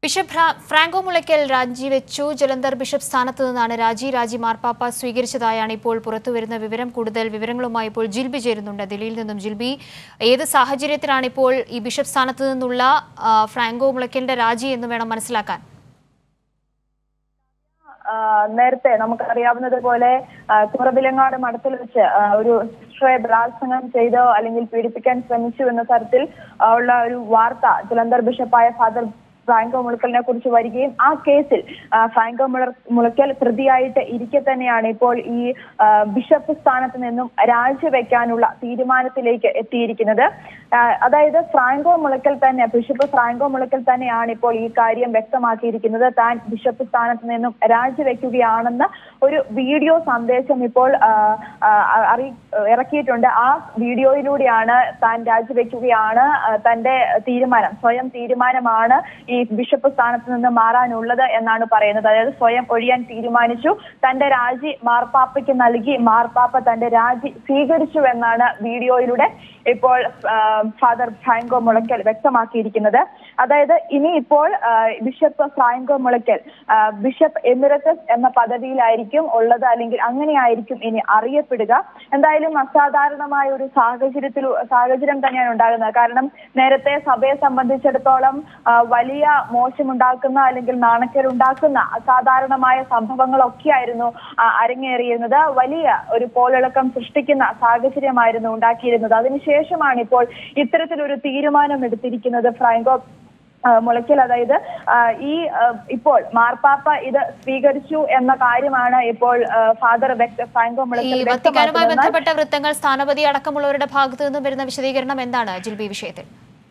bishop ഫ്രാ- Franco Mulakkal രാജിവെച്ചു Jalandhar bishop സ്ഥാനത്ത് നിന്നാണ് രാജി രാജി മാർപ്പാപ്പ സ്വീകരിച്ചതായാണ് ഇപ്പോൾ പുറത്തുവരുന്ന വിവരം കൂടുതൽ വിവരങ്ങളുമായി ഇപ്പോൾ ജിൽബി ചേരുന്നുണ്ട് ദില്ലിയിൽ നിന്നും ജിൽബി ഏത് സാഹചര്യത്തിലാണ് ഇപ്പോൾ ഈ ബിഷപ്പ് സ്ഥാനത്ത് നിന്നുള്ള ആ, ഫ്രാങ്കോ മുളയ്ക്കലിന്റെ രാജി എന്ന് വേണം മനസ്സിലാക്കാൻ ആ, നേരത്തെ നമുക്കറിയാവുന്നത് പോലെ ആ, കുറവിലങ്ങാട് മഠത്തിൽ വെച്ച് ആ, ഒരു സിസ്റ്ററെ ബലാത്സംഗം ചെയ്തോ അല്ലെങ്കിൽ പീഡിപ്പിക്കാൻ ശ്രമിച്ചു എന്ന തരത്തിൽ ആ, ഉള്ള ഒരു വാർത്ത ജലന്ധർ ബിഷപ്പായ ഫാദർ ഫ്രാങ്കോ മുളക്കലിനെ കുറിച്ച് വരികയും ആ കേസിൽ ആ, ഫ്രാങ്കോ മുള- മുളക്കൽ പ്രതിയായിട്ട് ഇരിക്കെ തന്നെയാണ് ഇപ്പോൾ ഈ ആ, ബിഷപ്പ് സ്ഥാനത്ത് നിന്നും രാജിവെക്കാനുള്ള തീരുമാനത്തിലേക്ക് എത്തിയിരിക്കുന്നത് ആ, അതായത് ഫ്രാങ്കോ മുളക്കൽ തന്നെ ബിഷപ്പ് ഫ്രാങ്കോ മുളക്കൽ തന്നെയാണ് ഇപ്പോൾ ഈ കാര്യം വ്യക്തമാക്കിയിരിക്കുന്നത് താൻ ബിഷപ്പ് സ്ഥാനത്ത് നിന്നും രാജിവെക്കുകയാണെന്ന് ഒരു വീഡിയോ സന്ദേശം ഇപ്പോൾ ആ, ആ, അറി ഇറക്കിയിട്ടുണ്ട് ആ വീഡിയോയിലൂടെയാണ് താൻ രാജിവെക്കുകയാണ് ആ, തന്റെ തീരുമാനം സ്വയം തീരുമാനമാണ് ഈ ബിഷപ്പ് സ്ഥാനത്ത് നിന്ന് മാറാനുള്ളത് എന്നാണ് പറയുന്നത് അതായത് സ്വയം ഒഴിയാൻ തീരുമാനിച്ചു തന്റെ രാജി മാർപ്പാപ്പയ്ക്ക് നൽകി മാർപ്പാപ്പ തന്റെ രാജി സ്വീകരിച്ചു എന്നാണ് വീഡിയോയിലൂടെ ഇപ്പോൾ ആ, ഫാദർ ഫ്രാങ്കോ മുളയ്ക്കൽ വ്യക്തമാക്കിയിരിക്കുന്നത് അതായത് ഇനി ഇപ്പോൾ ആ, ബിഷപ്പ് ഫ്രാങ്കോ മുളയ്ക്കൽ ആ, ബിഷപ്പ് എമിററ്റസ് എന്ന പദവിയിലായിരിക്കും ഉള്ളത് അല്ലെങ്കിൽ അങ്ങനെയായിരിക്കും ഇനി അറിയപ്പെടുക എന്തായാലും അസാധാരണമായ ഒരു സാഹചര്യത്തിൽ സാഹചര്യം തന്നെയാണ് ഉണ്ടാകുന്നത് കാരണം നേരത്തെ സഭയെ സംബന്ധിച്ചിടത്തോളം ആ, വലിയ മോശമുണ്ടാക്കുന്ന അല്ലെങ്കിൽ നാണക്കേടുണ്ടാക്കുന്ന അസാധാരണമായ സംഭവങ്ങളൊക്കെയായിരുന്നു ആ, അരങ്ങേറിയിരുന്നത് വലിയ ഒരു പോളിളക്കം സൃഷ്ടിക്കുന്ന സാഹചര്യമായിരുന്നു ഉണ്ടാക്കിയിരുന്നത് അതിനുശേഷമാണ് ഇപ്പോൾ ഇത്തരത്തിലൊരു തീരുമാനം എടുത്തിരിക്കുന്നത് ഫ്രാങ്കോ ആ, മുളയ്ക്കൽ അതായത് ആ, ഈ ആ, ഇപ്പോൾ മാർപ്പാപ്പ ഇത് സ്വീകരിച്ചു എന്ന കാര്യമാണ് ഇപ്പോൾ ആ, ഫാദർ വ്യക്ത ഫ്രാങ്കോ ഈ മുളയ്ക്കൽ വത്തിക്കാനുമായി വ്യക്തമാക്കുന്നത് ബന്ധപ്പെട്ട വൃത്തങ്ങൾ സ്ഥാനപതി അടക്കമുള്ളവരുടെ ഭാഗത്തു നിന്നും വരുന്ന വിശദീകരണം എന്താണ് ജിൽബി വിഷയത്തിൽ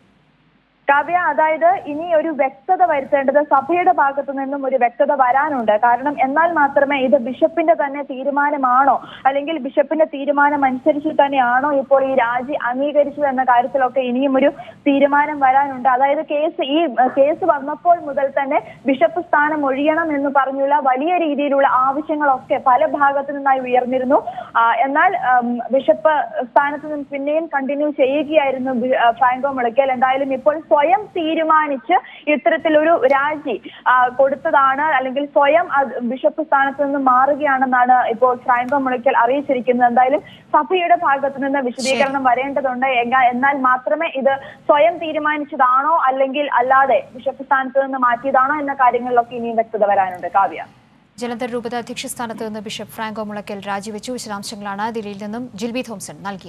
കാവ്യ അതായത് ഇനി ഒരു വ്യക്തത വരുത്തേണ്ടത് സഭയുടെ ഭാഗത്തു നിന്നും ഒരു വ്യക്തത വരാനുണ്ട് കാരണം എന്നാൽ മാത്രമേ ഇത് ബിഷപ്പിന്റെ തന്നെ തീരുമാനമാണോ അല്ലെങ്കിൽ ബിഷപ്പിന്റെ തീരുമാനം അനുസരിച്ച് തന്നെയാണോ ഇപ്പോൾ ഈ രാജി അംഗീകരിച്ചു എന്ന കാര്യത്തിലൊക്കെ ഇനിയും ഒരു തീരുമാനം വരാനുണ്ട് അതായത് കേസ് ഈ ഏഹ്, കേസ് വന്നപ്പോൾ മുതൽ തന്നെ ബിഷപ്പ് സ്ഥാനം ഒഴിയണം എന്ന് പറഞ്ഞുള്ള വലിയ രീതിയിലുള്ള ആവശ്യങ്ങളൊക്കെ പല ഭാഗത്തു നിന്നായി ഉയർന്നിരുന്നു ആ, എന്നാൽ ഉം, ബിഷപ്പ് സ്ഥാനത്ത് നിന്ന് പിന്നെയും കണ്ടിന്യൂ ചെയ്യുകയായിരുന്നു ബി- ആ, ഫ്രാങ്കോ മുളയ്ക്കൽ എന്തായാലും ഇപ്പോൾ സ്വയം തീരുമാനിച്ച് ഇത്തരത്തിലൊരു രാജി ആ, കൊടുത്തതാണ് അല്ലെങ്കിൽ സ്വയം അത് ബിഷപ്പ് സ്ഥാനത്ത് നിന്ന് മാറുകയാണെന്നാണ് ഇപ്പോൾ ഫ്രാങ്കോ മുളയ്ക്കൽ അറിയിച്ചിരിക്കുന്നത് എന്തായാലും സഭയുടെ ഭാഗത്ത് നിന്ന് വിശദീകരണം വരേണ്ടതുണ്ട് എങ്ക- എന്നാൽ മാത്രമേ ഇത് സ്വയം തീരുമാനിച്ചതാണോ അല്ലെങ്കിൽ അല്ലാതെ ബിഷപ്പ് സ്ഥാനത്ത് നിന്ന് മാറ്റിയതാണോ എന്ന കാര്യങ്ങളിലൊക്കെ ഇനിയും വ്യക്തത വരാനുണ്ട് കാവ്യ ജലന്ധർ രൂപത അധ്യക്ഷ സ്ഥാനത്ത് നിന്ന് ബിഷപ്പ് ഫ്രാങ്കോ മുളയ്ക്കൽ രാജിവെച്ചു വിശദാംശങ്ങളാണ് ദില്ലിയിൽ നിന്നും ജിൽബി തോംസൺ നൽകിയത്